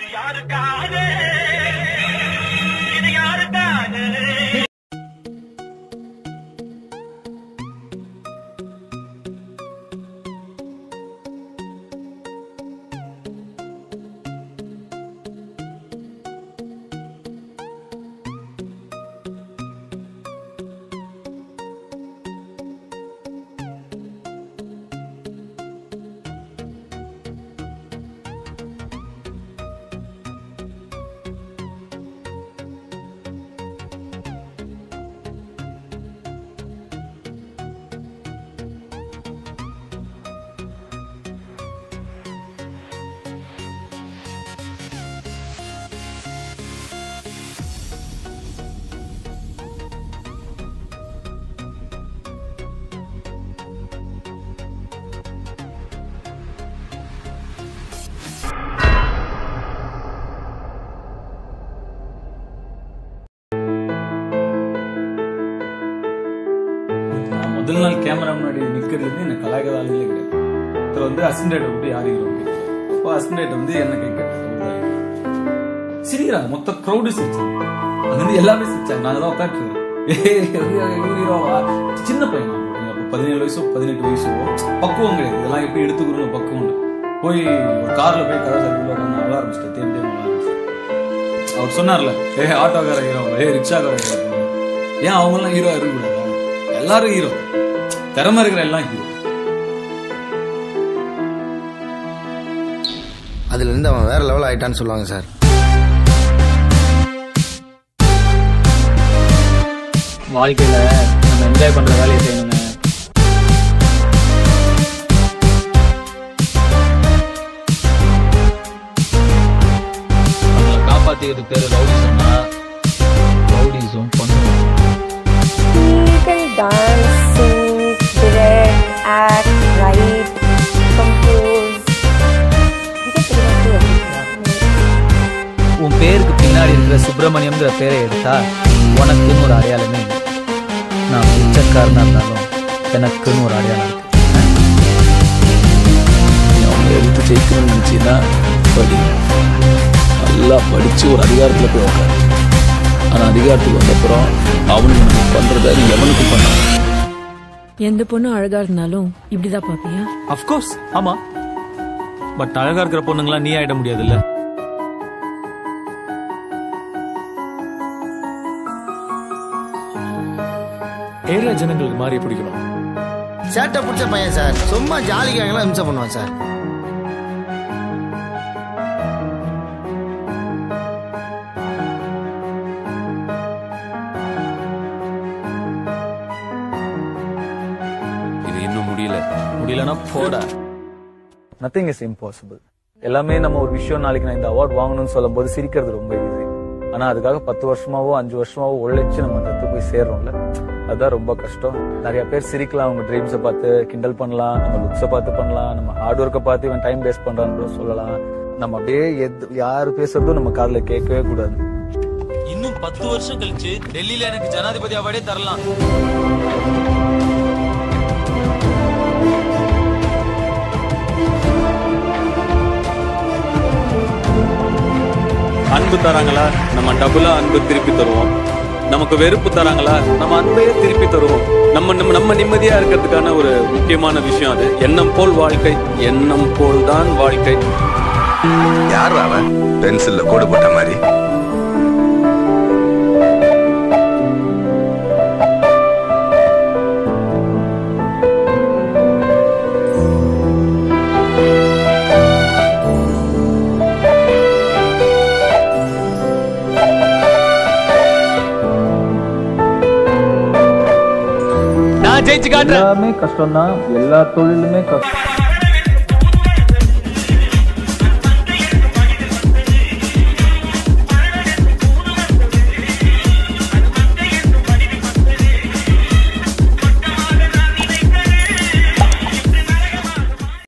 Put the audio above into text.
யாருக்காக இது யாருக்காக நான் முதல் நாள் கேமரா முன்னாடி நிக்கிறது வந்து எனக்கு கலாய்க்காத ஆளுங்களே கிடையாது ஒருத்தர் வந்து அசிஸ்டன்ட் விட்டு யார் ஹீரோ கேட்கல அப்போ அசிஸ்டன்ட் வந்து என்ன கேட்க சிரிக்கிறாங்க மொத்த க்ரௌடு சிரிச்சாங்க அது வந்து எல்லாமே சிரிச்சாங்க நாங்க தான் உட்காந்துருக்கோம் ஹீரோவா சின்ன பையன் நான். அப்போ பதினேழு வயசோ பதினெட்டு வயசோ பக்குவம் கிடையாது இதெல்லாம் எப்படி எடுத்துக்கணும் பக்குவம் இல்லை. போய் ஒரு கார்ல போய் கதை சர்க்கிள் உட்காந்து அழ ஆரம்பிச்சிட்டேன் தேடி தேடி அழ ஆரம்பிச்சிட்டேன். அவர் சொன்னார்ல ஏ ஆட்டோக்கார ஹீரோ ஏ ரிக்ஷாக்கார ஹீரோ ஏன் அவங்க எல்லாம் ஹீரோ இருக்கக்கூடாது எல்லாரும் ஹீரோ திறமை இருக்கிற எல்லாம் ஹீரோ அதுல இருந்து அவன் வேற லெவல் ஆயிட்டான்னு சொல்லுவாங்க சார் வாழ்க்கையில நம்ம என்ஜாய் பண்ற வேலையை செய்யணுங்க நம்மளை காப்பாத்திக்கிறது பேரு ரவுடிசம்னா ரவுடிசம் பண்ணுவோம் He can dance, sing, direct, act, write, compose. He can pretty much do everything. உன் பேருக்கு பின்னாடி இருக்கிற சுப்பிரமணியம்ங்கிற பேரை எடுத்தா உனக்குன்னு ஒரு அடையாளமே இல்லை நான் பிச்சைக்காரனா இருந்தாலும் எனக்குன்னு ஒரு அடையாளம் இருக்கு நீ அவங்க எடுத்து ஜெயிக்கணும்னு நினைச்சீங்கன்னா படி நல்லா படிச்சு ஒரு அதிகாரத்துல போய் உட்காரு ஆனா அதிகாரத்துக்கு வந்தப்புறம் அவனுக்கு நம்ம பண்றத நீ எவனுக்கும் பண்ண எந்த பொண்ணும் அழகா இருந்தாலும் இப்படிதான் பாப்பியா அஃப்கோர்ஸ் ஆமா பட் அழகா இருக்கிற பொண்ணுங்களாம் நீ ஆயிட முடியாதுல்ல ஏரியா ஜனங்களுக்கு மாறி பிடிக்கணும் சேட்டை பிடிச்ச பையன் சார் சும்மா ஜாலிக்காகலாம் இம்சை பண்ணுவான் சார் இது இன்னும் முடியல முடியலன்னா போடா நத்திங் இஸ் இம்பாசிபிள் எல்லாமே நம்ம ஒரு விஷயம் நாளைக்கு நான் இந்த அவார்ட் வாங்கணும்னு சொல்லும் போது சிரிக்கிறது ரொம்ப ஈஸி ஆனா அதுக்காக பத்து வருஷமாவோ அஞ்சு வருஷமாவோ உழைச்சு நம்ம அந்த இடத்துக்கு போய் சேர்றோம்ல அதுதான் ரொம்ப கஷ்டம் நிறைய பேர் சிரிக்கலாம் அவங்க ட்ரீம்ஸை பார்த்து கிண்டல் பண்ணலாம் நம்ம லுக்ஸை பார்த்து பண்ணலாம் நம்ம ஹார்ட் ஒர்க்கை பார்த்து இவன் டைம் வேஸ்ட் பண்றான்னு கூட சொல்லலாம் நம்ம அப்படியே எது யாரு பேசுறதும் நம்ம காதுல கேட்கவே கூடாது இன்னும் பத்து வருஷம் கழிச்சு டெல்லியில எனக்கு ஜனாதிபதி அவார்டே தரலாம் அன்பு தராங்களா நம்ம டபுளா அன்பு திருப்பி தருவோம் நமக்கு வெறுப்பு தராங்களா நம்ம அன்பையே திருப்பி தருவோம் நம்ம நம்ம நம்ம நிம்மதியா இருக்கிறதுக்கான ஒரு முக்கியமான விஷயம் அது எண்ணம் போல் வாழ்க்கை எண்ணம் போல் தான் வாழ்க்கை யார் அவன் பென்சில்ல கோடு போட்ட மாதிரி நான் ஜெயிச்சு காட்டுறேன் எல்லாமே கஷ்டம் தான் எல்லா தொழிலுமே கஷ்டம்